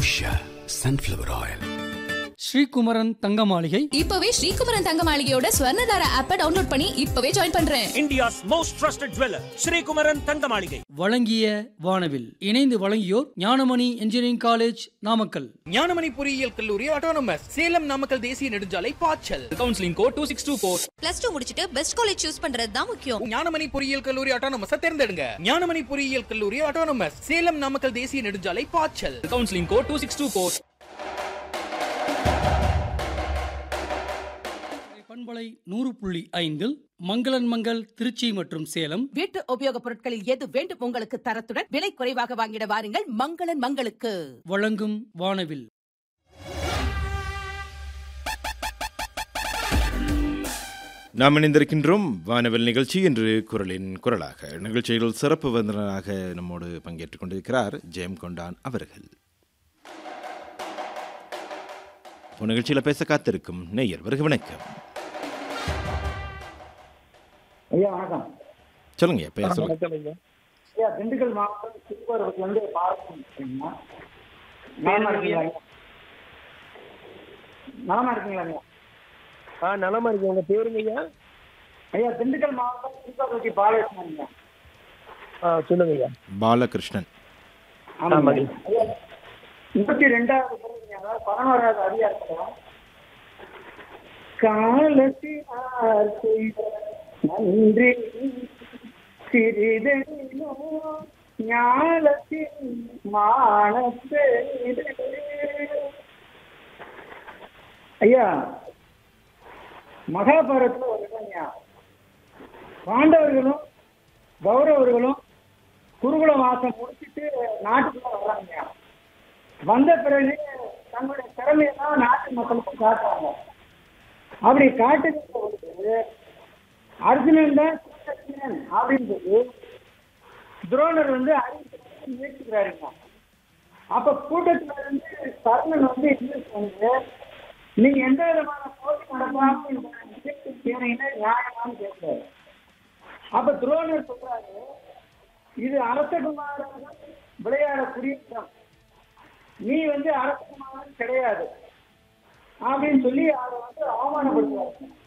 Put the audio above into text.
Usha sunflower oil Sri Kumaran தங்க மாளிகை இப்பவே ஸ்ரீகுமரன் தங்க மாளிகையோட ஸ்வர்ணதார ஆப்பை டவுன்லோட் பண்ணி இப்பவே ஜாயின் பண்றேன் India's most trusted jeweler, Sri Kumaran Tangamalige. வழங்கிய வானவில் இணைந்து வழங்கியோர் ஞானமணி இன்ஜினியரிங் காலேஜ் நாமக்கல் ஞானமணி பொறியியல் கல்லூரி ஆட்டோனமஸ் சேலம் நாமக்கல் தேசிய நெடுஞ்சாலை பாய்ச்சல் counselling code two six two four plus two முடிச்சிட்டு பெஸ்ட் காலேஜ் சூஸ் பண்றது தான் முக்கியம் ஞானமணி பொறியியல் கல்லூரி ஆட்டோனமஸ் தேர்ந்தெடுங்க ஞானமணி பொறியியல் கல்லூரி ஆட்டோனமஸ் சேலம் நாமக்கல் தேசிய நெடுஞ்சாலை பாய்ச்சல் counselling code two six two four பண்பலை நூறு புள்ளி ஐந்தில் மங்களன் மங்கள் திருச்சி மற்றும் சேலம் வீட்டு உபயோகப் பொருட்களில் எது வேண்டும் உங்களுக்கு தரத்துடன் விலை குறைவாக வாங்கிட வாருங்கள் மங்களன் மங்களுக்கு வழங்கும் வானவில் நாம் இணைந்திருக்கின்றோம் வானவில் நிகழ்ச்சி என்று குரலின் குரலாக நிகழ்ச்சியில் சிறப்பு விருந்தினராக நம்மோடு பங்கேற்றுக் கொண்டிருக்கிறார் ஜெயம் கொண்டான் அவர்கள் இப்போ நிகழ்ச்சியில் பேச காத்திருக்கும் நேயர் வருக வணக்கம் ஐயா வணக்கம் சொல்லுங்க பேச சொல்லுங்க ஐயா திண்டுக்கல் மாவட்டம் திருவாரூர்லேருந்து பாரதிங்களா நலமா இருக்கீங்களா ஐயா? நலமா இருக்கீங்களா ஐயா ஆ நலமா இருக்கு உங்க பேருங்க ஐயா ஐயா திண்டுக்கல் மாவட்டம் திருவாரூர்த்தி பாலகிருஷ்ணன் ஐயா ஆ சொல்லுங்க ஐயா பாலகிருஷ்ணன் ஆமாங்க ஆமாங்க. ஐயா முப்பத்தி ரெண்டாவது பிறகு அதாவது பதினோராவது அதிகாரத்தில் காலத்தினார் செய்த நன்றி சிறிதெனினோ ஞானத்தின் மானத்தை ஐயா மகாபாரதத்துல ஒரு இடம் ஐயா பாண்டவர்களும் கௌரவர்களும் குருகுல வாசம் முடிச்சிட்டு நாட்டுக்குள்ள வர்றாங்க ஐயா. வந்த பிறகு தங்களுடைய திறமையெல்லாம் நாட்டு மக்களுக்கு காட்டுறாங்க அப்படி காட்டுகிற பொழுது அர்ஜுனன் தான் கிருஷ்ணன் அப்படின்னு சொல்லி துரோணர் வந்து அறிவிச்சு ஏற்றுக்கிறாருங்க அப்ப கூட்டத்துல இருந்து கர்ணன் வந்து இங்கிலீஷ் வந்து நீங்க எந்த விதமான போட்டி நடத்தாம இந்த நிகழ்ச்சி செய்யறீங்கன்னா நியாயமான்னு கேட்கிறாரு அப்ப துரோணர் சொல்றாரு இது அரசகுமாரர்கள் விளையாடக்கூடிய இடம் நீ வந்து அரசகுமாரன் கிடையாது அப்படின்னு சொல்லி அதை வந்து அவமானப்படுத்துறாரு